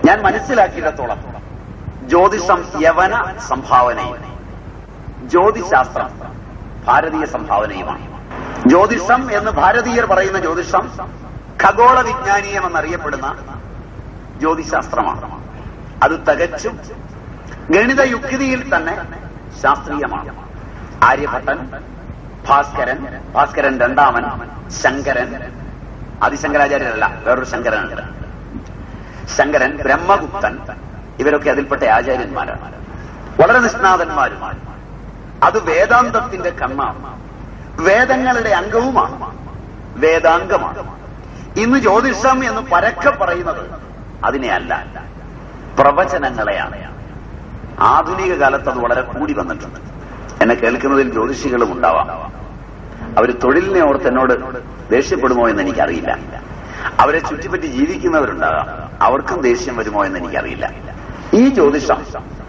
ഞാൻ മനസ്സിലാക്കിയിടത്തോളം ജ്യോതിഷം യവന സംഭാവനയും ജ്യോതിശാസ്ത്രം ഭാരതീയ സംഭാവനയുമാണ് ജ്യോതിഷം എന്ന് ഭാരതീയർ പറയുന്ന ജ്യോതിഷം ഖഗോള വിജ്ഞാനീയം എന്നറിയപ്പെടുന്ന ജ്യോതിശാസ്ത്രമാണ് അത് തികച്ചും ഗണിത യുക്തിയിൽ തന്നെ ശാസ്ത്രീയമാണ് ആര്യഭട്ടൻ ഭാസ്കരൻ ഭാസ്കരൻ രണ്ടാമൻ ശങ്കരൻ ആദിശങ്കരാചാര്യരല്ല വേറൊരു ശങ്കരനുണ്ട് ശങ്കരൻ ബ്രഹ്മഗുപ്തൻ ഇവരൊക്കെ അതിൽപ്പെട്ട ആചാര്യന്മാരാണ് വളരെ നിഷ്ണാതന്മാരുമാണ് അത് വേദാന്തത്തിന്റെ കണ്ണാണ് വേദങ്ങളുടെ അംഗവുമാണ് വേദാംഗമാണ് ഇന്ന് ജ്യോതിഷം എന്ന് പരക്കെ പറയുന്നത് അതിനെയല്ല പ്രവചനങ്ങളെയാണ് ആധുനിക കാലത്ത് അത് വളരെ കൂടി വന്നിട്ടുണ്ട് എന്നെ കേൾക്കുന്നതിൽ ജ്യോതിഷികളും ഉണ്ടാവാം അവർ തൊഴിലിനെ ഓർത്ത് എന്നോട് ദേഷ്യപ്പെടുമോ എന്ന് എനിക്കറിയില്ല അവരെ ചുറ്റിപ്പറ്റി ജീവിക്കുന്നവരുണ്ടാകാം അവർക്കും ദേഷ്യം വരുമോ എന്ന് എനിക്കറിയില്ല ഈ ജ്യോതിഷം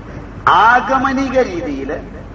ആഗമനിക രീതിയിൽ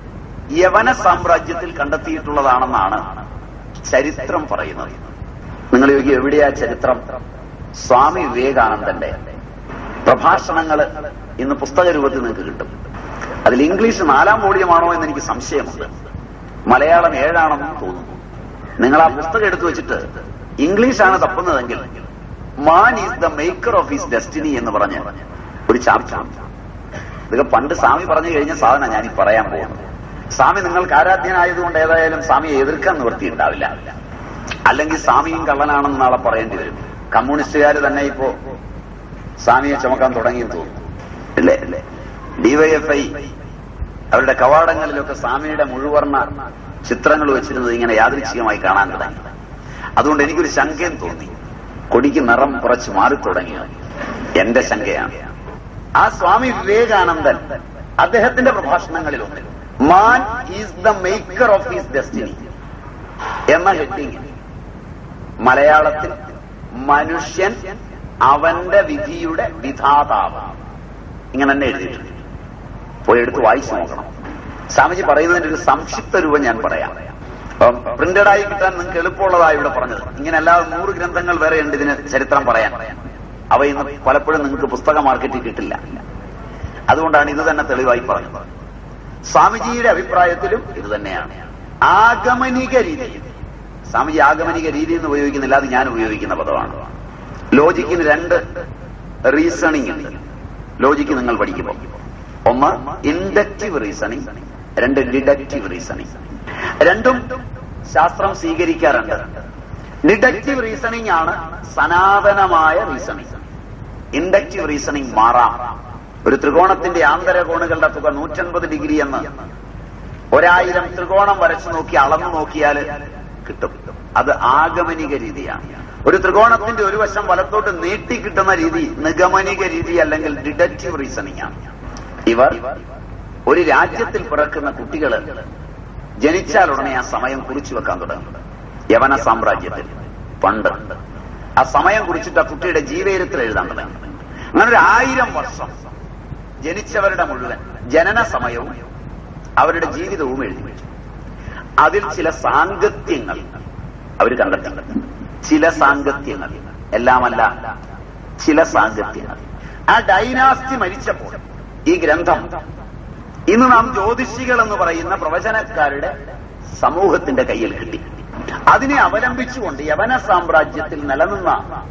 യവന സാമ്രാജ്യത്തിൽ കണ്ടെത്തിയിട്ടുള്ളതാണെന്നാണ് ചരിത്രം പറയുന്നത് നിങ്ങൾ ചോദിക്കും എവിടെയാ ചരിത്രം സ്വാമി വിവേകാനന്ദന്റെ പ്രഭാഷണങ്ങൾ ഇന്ന് പുസ്തക രൂപത്തിൽ നിങ്ങൾക്ക് കിട്ടും അതിൽ ഇംഗ്ലീഷ് നാലാം വോളിയമാണോ എന്ന് എനിക്ക് സംശയമുണ്ട് മലയാളം ഏഴാണെന്നും തോന്നുന്നു നിങ്ങൾ ആ പുസ്തകം എടുത്തു വെച്ചിട്ട് ഇംഗ്ലീഷാണ് തപ്പുന്നതെങ്കിൽ man is the maker of his destiny എന്ന് പറഞ്ഞ് ഒരു ചാപ്റ്റർ ഇതൊക്കെ പണ്ട് സ്വാമി പറഞ്ഞു കഴിഞ്ഞ സാധനം ഞാൻ ഈ പറയാൻ പോകുന്നത് സ്വാമി നിങ്ങൾക്ക് ആരാധ്യനായതുകൊണ്ട് ഏതായാലും സ്വാമിയെ എതിർക്കാൻ നിവൃത്തിയുണ്ടാവില്ല അല്ലെങ്കിൽ സ്വാമിയും കള്ളനാണെന്ന് നാളെ പറയേണ്ടി വരും കമ്മ്യൂണിസ്റ്റുകാർ തന്നെ ഇപ്പോ സ്വാമിയെ ചുമക്കാൻ തുടങ്ങിയെന്ന് തോന്നുന്നു അല്ലേ അല്ലേ ഡിവൈഎഫ്ഐ അവരുടെ കവാടങ്ങളിലൊക്കെ സ്വാമിയുടെ മുഴുവർണ്ണ ചിത്രങ്ങൾ വെച്ചിരുന്നത് ഇങ്ങനെ യാദൃച്ഛികമായി കാണാൻ തുടങ്ങി അതുകൊണ്ട് എനിക്കൊരു ശങ്കയും തോന്നി കൊടിക്ക് നിറം കുറച്ച് മാറി തുടങ്ങിയ എന്റെ ശങ്കയാണ് ആ സ്വാമി വിവേകാനന്ദൻ അദ്ദേഹത്തിന്റെ പ്രഭാഷണങ്ങളിൽ ഒന്ന് man is the maker of his destiny എന്ന ഹെഡിങ് മലയാളത്തിൽ മനുഷ്യൻ അവന്റെ വിധിയുടെ വിധാതാവ് ഇങ്ങനെ തന്നെ എഴുതിയിട്ടുണ്ട് പോയി എടുത്ത് വായിച്ചു നോക്കണം സ്വാമിജി പറയുന്നതിന്റെ ഒരു സംക്ഷിപ്ത രൂപം ഞാൻ പറയാം അപ്പം പ്രിന്റഡ് ആയി കിട്ടാൻ നിങ്ങൾക്ക് എളുപ്പമുള്ളതായി ഇവിടെ പറഞ്ഞത് ഇങ്ങനെ അല്ലാതെ നൂറ് ഗ്രന്ഥങ്ങൾ വേറെ ഉണ്ട് ഇതിന് ചരിത്രം പറയാൻ അവ ഇന്ന് പലപ്പോഴും നിങ്ങൾക്ക് പുസ്തക മാർക്കറ്റിൽ കിട്ടില്ല അതുകൊണ്ടാണ് ഇത് തന്നെ തെളിവായി പറഞ്ഞത് സ്വാമിജിയുടെ അഭിപ്രായത്തിലും ഇത് തന്നെയാണ് ആഗമനിക രീതി സ്വാമിജി ആഗമനിക രീതി എന്ന് ഉപയോഗിക്കുന്നില്ല അത് ഞാൻ ഉപയോഗിക്കുന്ന പദമാണ് ലോജിക്കിന് രണ്ട് റീസണിങ് ഉണ്ട് ലോജിക്ക് നിങ്ങൾ പഠിക്കുമ്പോൾ ഒന്ന് ഇൻഡക്റ്റീവ് റീസണിങ് രണ്ട് ഡിഡക്റ്റീവ് റീസണിങ് രണ്ടും ശാസ്ത്രം സ്വീകരിക്കാറുണ്ട് ഡിഡക്റ്റീവ് റീസണിങ് ആണ് സനാതനമായ റീസണിങ് ഇൻഡക്റ്റീവ് റീസണിങ് മാറാം ഒരു ത്രികോണത്തിന്റെ ആന്തരകോണുകളുടെ തുക നൂറ്റൻപത് ഡിഗ്രി എന്ന് ഒരായിരം ത്രികോണം വരച്ചു നോക്കി അളന്നു നോക്കിയാൽ കിട്ടും അത് ആഗമനിക രീതിയാണ് ഒരു ത്രികോണത്തിന്റെ ഒരു വശം വലത്തോട്ട് നീട്ടി കിട്ടുന്ന രീതി നിഗമനിക രീതി അല്ലെങ്കിൽ ഡിഡക്റ്റീവ് റീസണിംഗ് ആണ് ഇവർ ഒരു രാജ്യത്തിൽ പിറക്കുന്ന കുട്ടികൾ ജനിച്ചാൽ ഉടനെ ആ സമയം കുറിച്ചു വെക്കാൻ തുടങ്ങും യവന സാമ്രാജ്യത്തിൽ പണ്ട് ആ സമയം കുറിച്ചിട്ട് ആ കുട്ടിയുടെ ജീവചരിത്രം എഴുതാൻ തുടങ്ങി അങ്ങനെ ഒരു ആയിരം വർഷം ജനിച്ചവരുടെ മുഴുവൻ ജനന സമയവും അവരുടെ ജീവിതവും എഴുതി വെച്ചു അതിൽ ചില സാങ്കത്യങ്ങൾ അവർ കണ്ടെത്തി ചില സാങ്കത്യങ്ങൾ എല്ലാമല്ല ചില സാങ്കത്യങ്ങൾ ആ ഡൈനാസ്റ്റി മരിച്ചപ്പോൾ ഈ ഗ്രന്ഥം ഇന്ന് നാം ജ്യോതിഷികൾ എന്ന് പറയുന്ന പ്രവചനക്കാരുടെ സമൂഹത്തിന്റെ കയ്യിൽ കിട്ടി അതിനെ അവലംബിച്ചുകൊണ്ട് യവന സാമ്രാജ്യത്തിൽ നിലനിന്ന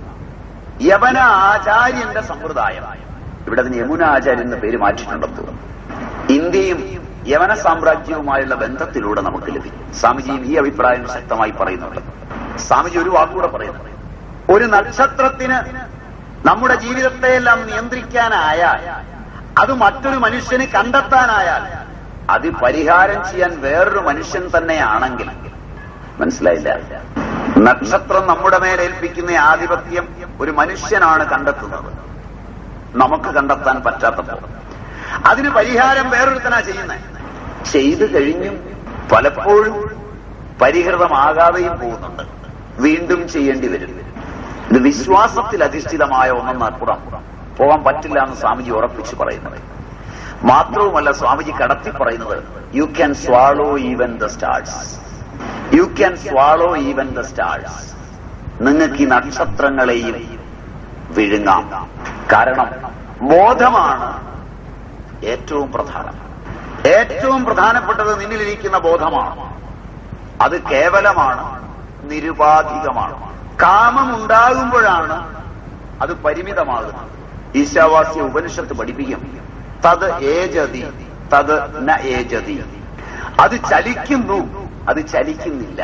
യവന ആചാര്യന്റെ സമ്പ്രദായം ഇവിടെ അതിന് യമുന ആചാര്യൻ എന്ന പേര് മാറ്റിയിട്ടുണ്ടെന്ന് തോന്നുന്നു ഇന്ത്യയും യവന സാമ്രാജ്യവുമായുള്ള ബന്ധത്തിലൂടെ നമുക്ക് ലഭിക്കും സ്വാമിജിയും ഈ അഭിപ്രായം ശക്തമായി പറയുന്നുണ്ട് സ്വാമിജി ഒരു വാക്കുകൂടെ പറയുന്നത് ഒരു നക്ഷത്രത്തിന് നമ്മുടെ ജീവിതത്തെയെല്ലാം നിയന്ത്രിക്കാനായാൽ അത് മറ്റൊരു മനുഷ്യന് കണ്ടെത്താനായാൽ അത് പരിഹാരം ചെയ്യാൻ വേറൊരു മനുഷ്യൻ തന്നെയാണെങ്കിൽ മനസ്സിലായില്ല നക്ഷത്രം നമ്മുടെ മേലേൽപ്പിക്കുന്ന ആധിപത്യം ഒരു മനുഷ്യനാണ് കണ്ടെത്തുന്നത് നമുക്ക് കണ്ടെത്താൻ പറ്റാത്തപ്പോൾ അതിന് പരിഹാരം വേറൊരുത്തനാ ചെയ്യുന്നത് ചെയ്തു കഴിഞ്ഞും പലപ്പോഴും പരിഹൃതമാകാതെയും പോകുന്നുണ്ട് വീണ്ടും ചെയ്യേണ്ടി വരും ഇത് വിശ്വാസത്തിൽ അധിഷ്ഠിതമായ ഒന്നെന്നപ്പുറം പോകാൻ പറ്റില്ല എന്ന് സ്വാമിജി ഉറപ്പിച്ചു പറയുന്നത് മാത്രവുമല്ല സ്വാമിജി കടത്തി പറയുന്നത് you can swallow even the stars you can swallow even the stars നിങ്ങൾക്ക് ഈ നക്ഷത്രങ്ങളെയും വിഴുങ്ങാം കാരണം ബോധമാണ് ഏറ്റവും പ്രധാനം ഏറ്റവും പ്രധാനപ്പെട്ടത് നിന്നിലിരിക്കുന്ന ബോധമാണ് അത് കേവലമാണ് നിരുപാധികമാണ് കാമമുണ്ടാകുമ്പോഴാണ് അത് പരിമിതമാകുന്നത് ഈശാവാസ്യ ഉപനിഷത്ത് പഠിപ്പിക്കും തത് ഏജതി തത് ന ഏജതി അത് ചലിക്കുന്നു അത് ചലിക്കുന്നില്ല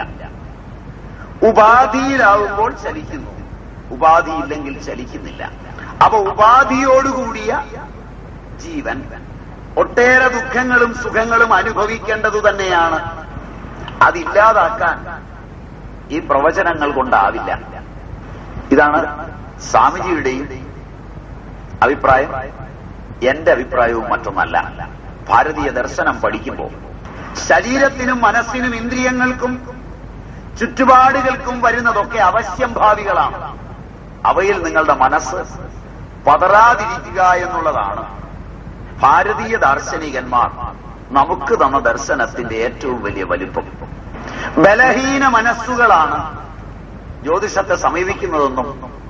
ഉപാധിയിലാവുമ്പോൾ ചലിക്കുന്നു ഉപാധിയില്ലെങ്കിൽ ചലിക്കുന്നില്ല അപ്പൊ ഉപാധിയോടുകൂടിയ ജീവൻ ഒട്ടേറെ ദുഃഖങ്ങളും സുഖങ്ങളും അനുഭവിക്കേണ്ടതു തന്നെയാണ് അതില്ലാതാക്കാൻ ഈ പ്രവചനങ്ങൾ കൊണ്ടാവില്ല ഇതാണ് സ്വാമിജിയുടെയും അഭിപ്രായം എന്റെ അഭിപ്രായവും മറ്റൊന്നല്ല ഭാരതീയ ദർശനം പഠിക്കുമ്പോൾ ശരീരത്തിനും മനസ്സിനും ഇന്ദ്രിയങ്ങൾക്കും ചുറ്റുപാടുകൾക്കും വരുന്നതൊക്കെ അവശ്യം ഭാവികളാണ് അവയിൽ നിങ്ങളുടെ മനസ്സ് പതറാതിരിക്കുക എന്നുള്ളതാണ് ഭാരതീയ ദാർശനികന്മാർ നമുക്ക് തന്ന ദർശനത്തിന്റെ ഏറ്റവും വലിയ വലിപ്പം ബലഹീന മനസ്സുകളാണ് ജ്യോതിഷത്തെ സമീപിക്കുന്നതെന്നും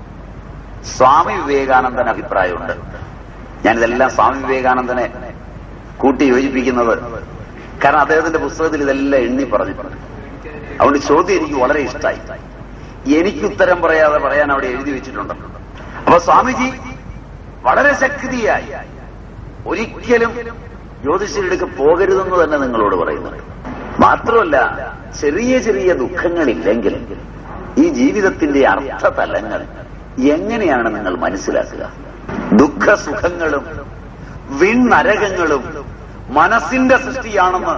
സ്വാമി വിവേകാനന്ദൻ അഭിപ്രായമുണ്ട് ഞാനിതെല്ലാം സ്വാമി വിവേകാനന്ദനെ കൂട്ടി യോജിപ്പിക്കുന്നത് കാരണം അദ്ദേഹത്തിന്റെ പുസ്തകത്തിൽ ഇതെല്ലാം എണ്ണി പറഞ്ഞിട്ടുണ്ട് അതുകൊണ്ട് ചോദ്യം എനിക്ക് വളരെ ഇഷ്ടമായി എനിക്ക് ഉത്തരം പറയാതെ പറയാൻ അവിടെ എഴുതി വെച്ചിട്ടുണ്ട് അപ്പൊ സ്വാമിജി വളരെ ശക്തിയായി ഒരിക്കലും ജ്യോതിഷരുടെ പോകരുതെന്ന് തന്നെ നിങ്ങളോട് പറയുന്നുണ്ട് മാത്രമല്ല ചെറിയ ചെറിയ ദുഃഖങ്ങളില്ലെങ്കിൽ ഈ ജീവിതത്തിന്റെ അർത്ഥതലങ്ങൾ എങ്ങനെയാണ് നിങ്ങൾ മനസ്സിലാക്കുക ദുഃഖസുഖങ്ങളും വിണ്ണരകങ്ങളും മനസ്സിന്റെ സൃഷ്ടിയാണെന്ന്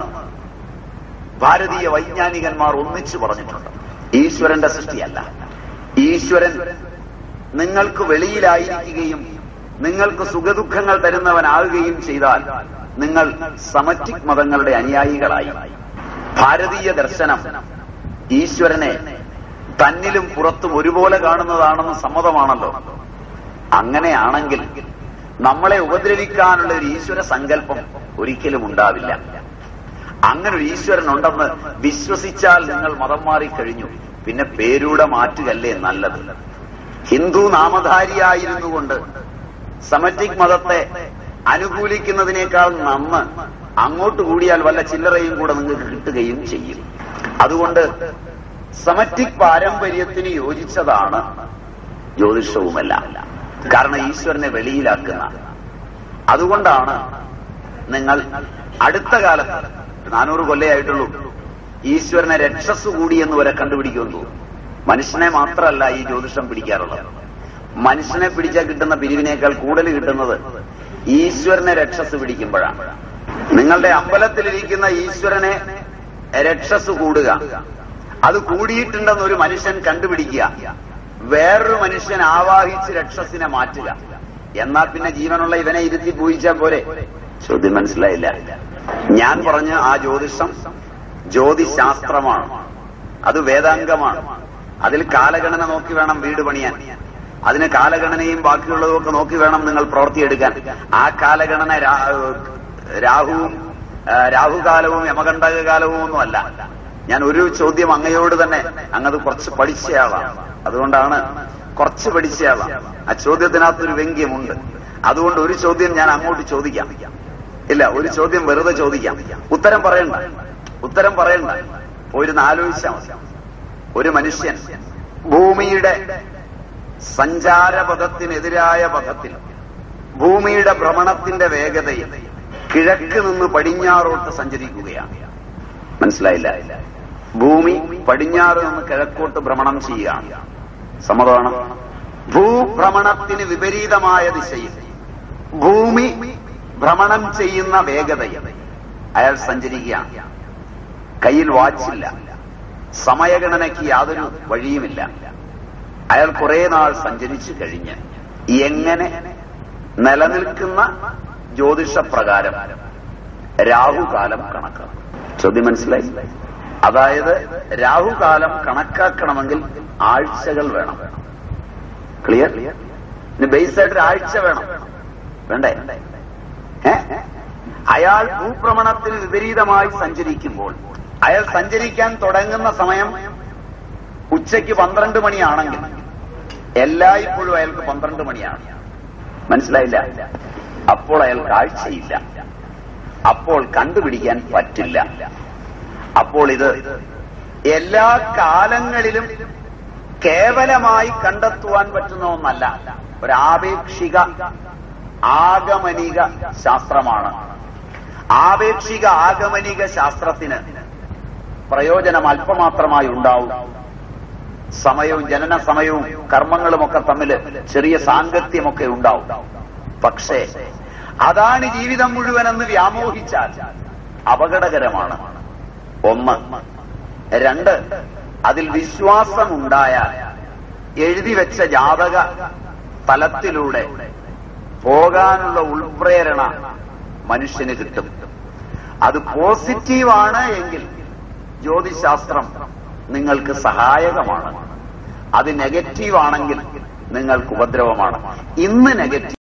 ഭാരതീയ വൈജ്ഞാനികന്മാർ ഒന്നിച്ചു പറഞ്ഞിട്ടുണ്ട് ഈശ്വരന്റെ സൃഷ്ടിയല്ല ഈശ്വരൻ നിങ്ങൾക്ക് വെളിയിലായിരിക്കുകയും നിങ്ങൾക്ക് സുഖദുഃഖങ്ങൾ തരുന്നവനാകുകയും ചെയ്താൽ നിങ്ങൾ സമറ്റിക് മതങ്ങളുടെ അനുയായികളായി ഭാരതീയ ദർശനം ഈശ്വരനെ തന്നിലും പുറത്തും ഒരുപോലെ കാണുന്നതാണെന്ന് സമ്മതമാണല്ലോ അങ്ങനെയാണെങ്കിൽ നമ്മളെ ഉപദ്രവിക്കാനുള്ള ഒരു ഈശ്വര സങ്കല്പം ഒരിക്കലും ഉണ്ടാവില്ല അങ്ങനെ ഒരു ഈശ്വരൻ ഉണ്ടെന്ന് വിശ്വസിച്ചാൽ നിങ്ങൾ മതം മാറിക്കഴിഞ്ഞു പിന്നെ പേരൂടെ മാറ്റുകല്ലേ നല്ലത് ഹിന്ദു നാമധാരിയായിരുന്നു കൊണ്ട് സമറ്റിക് മതത്തെ അനുകൂലിക്കുന്നതിനേക്കാൾ നന്ന് അങ്ങോട്ട് കൂടിയാൽ വല്ല ചില്ലറയും കൂടെ നിങ്ങൾക്ക് കിട്ടുകയും ചെയ്യും അതുകൊണ്ട് സമറ്റിക് പാരമ്പര്യത്തിന് യോജിച്ചതാണ് ജ്യോതിഷവുമെല്ലാം കാരണം ഈശ്വരനെ വെളിയിലാക്കുന്ന അതുകൊണ്ടാണ് നിങ്ങൾ അടുത്ത കാലത്ത് നാനൂറ് കൊല്ലയായിട്ടുള്ളൂ ഈശ്വരനെ രക്ഷസ് കൂടി എന്ന് വരെ കണ്ടുപിടിക്കുമെന്ന് തോന്നുന്നു മനുഷ്യനെ മാത്രമല്ല ഈ ജ്യോതിഷം പിടിക്കാറുള്ളത് മനുഷ്യനെ പിടിച്ചാൽ കിട്ടുന്ന പിരിവിനേക്കാൾ കൂടുതൽ കിട്ടുന്നത് ഈശ്വരനെ രക്ഷസ് പിടിക്കുമ്പോഴാണ് നിങ്ങളുടെ അമ്പലത്തിലിരിക്കുന്ന ഈശ്വരനെ രക്ഷസ് കൂടുക അത് കൂടിയിട്ടുണ്ടെന്ന് ഒരു മനുഷ്യൻ കണ്ടുപിടിക്കുക വേറൊരു മനുഷ്യൻ ആവാഹിച്ച് രക്ഷസിനെ മാറ്റുക എന്നാൽ പിന്നെ ജീവനുള്ള ഇവനെ ഇരുത്തി പൂജിച്ചാൽ പോരെ ചോദ്യം മനസ്സിലായില്ല ഞാൻ പറഞ്ഞ ആ ജ്യോതിഷം ജ്യോതിശാസ്ത്രമാണ് അത് വേദാംഗമാണ് അതിൽ കാലഗണന നോക്കി വേണം വീട് പണിയാൻ അതിന് കാലഗണനയും ബാക്കിയുള്ളതും ഒക്കെ നോക്കി വേണം നിങ്ങൾ പ്രവർത്തിയെടുക്കാൻ ആ കാലഗണന രാഹുവും രാഹുകാലവും യമകണ്ഠക കാലവും ഒന്നുമല്ല ഞാൻ ഒരു ചോദ്യം അങ്ങയോട് തന്നെ അങ്ങത് കുറച്ച് പഠിച്ചയാളാണ് അതുകൊണ്ടാണ് കുറച്ച് പഠിച്ചയാളാണ് ആ ചോദ്യത്തിനകത്തൊരു വ്യംഗ്യമുണ്ട് അതുകൊണ്ട് ഒരു ചോദ്യം ഞാൻ അങ്ങോട്ട് ചോദിക്കാം ഇല്ല ഒരു ചോദ്യം വെറുതെ ചോദിക്കാം ഉത്തരം പറയണ്ട ഉത്തരം പറയണ്ട പോയിരുന്ന് ആലോചിച്ചാൽ മതി ഒരു മനുഷ്യൻ ഭൂമിയുടെ സഞ്ചാരപഥത്തിനെതിരായ പഥത്തിൽ ഭൂമിയുടെ ഭ്രമണത്തിന്റെ വേഗതയിൽ കിഴക്ക് നിന്ന് പടിഞ്ഞാറോട്ട് സഞ്ചരിക്കുകയാണ് മനസ്സിലായില്ല ഭൂമി പടിഞ്ഞാറ് നിന്ന് കിഴക്കോട്ട് ഭ്രമണം ചെയ്യുകയാണ് സമ്മതമാണ് ഭൂഭ്രമണത്തിന് വിപരീതമായ ദിശയിൽ ഭൂമി ഭ്രമണം ചെയ്യുന്ന വേഗതയിൽ അയാൾ സഞ്ചരിക്കുകയാണ് കയ്യിൽ വാച്ചില്ല സമയഗണനയ്ക്ക് യാതൊരു വഴിയുമില്ല അയാൾ കുറെ നാൾ സഞ്ചരിച്ചു കഴിഞ്ഞ് എങ്ങനെ നിലനിൽക്കുന്ന ജ്യോതിഷപ്രകാരം രാഹുകാലം കണക്കാക്കും ചോദ്യം മനസ്സിലായി അതായത് രാഹുകാലം കണക്കാക്കണമെങ്കിൽ ആഴ്ചകൾ വേണം ക്ലിയർ ഇതിന് ബേസ് ആയിട്ട് ആഴ്ച വേണം വേണ്ടേ ഏ അയാൾ ഭൂഭ്രമണത്തിന് വിപരീതമായി സഞ്ചരിക്കുമ്പോൾ അയാൾ സഞ്ചരിക്കാൻ തുടങ്ങുന്ന സമയം ഉച്ചയ്ക്ക് പന്ത്രണ്ട് മണിയാണെങ്കിൽ എല്ലായ്പ്പോഴും അയാൾക്ക് പന്ത്രണ്ട് മണിയാണ് മനസ്സിലായില്ല അപ്പോൾ അയാൾ കാഴ്ചയില്ല അപ്പോൾ കണ്ടുപിടിക്കാൻ പറ്റില്ല അപ്പോൾ ഇത് എല്ലാ കാലങ്ങളിലും കേവലമായി കണ്ടെത്തുവാൻ പറ്റുന്ന ഒന്നല്ല ഒരാപേക്ഷിക ആഗമനിക ശാസ്ത്രമാണ് ആപേക്ഷിക ആഗമനിക ശാസ്ത്രത്തിന് പ്രയോജനം അല്പമാത്രമായി ഉണ്ടാവും സമയവും ജനന സമയവും കർമ്മങ്ങളുമൊക്കെ തമ്മിൽ ചെറിയ സാങ്കത്യമൊക്കെ ഉണ്ടാവും പക്ഷേ അതാണ് ജീവിതം മുഴുവനെന്ന് വ്യാമോഹിച്ചാൽ അപകടകരമാണ് ഒന്ന് രണ്ട് അതിൽ വിശ്വാസമുണ്ടായാൽ എഴുതി വെച്ച ജാതക തലത്തിലൂടെ പോകാനുള്ള ഉൾപ്രേരണ മനുഷ്യന് കിട്ടും അത് പോസിറ്റീവാണ് എങ്കിൽ ജ്യോതിശാസ്ത്രം നിങ്ങൾക്ക് സഹായകമാണ് അത് നെഗറ്റീവ് ആണെങ്കിൽ നിങ്ങൾക്ക് ഉപദ്രവമാണ് ഇന്ന് നെഗറ്റീവ്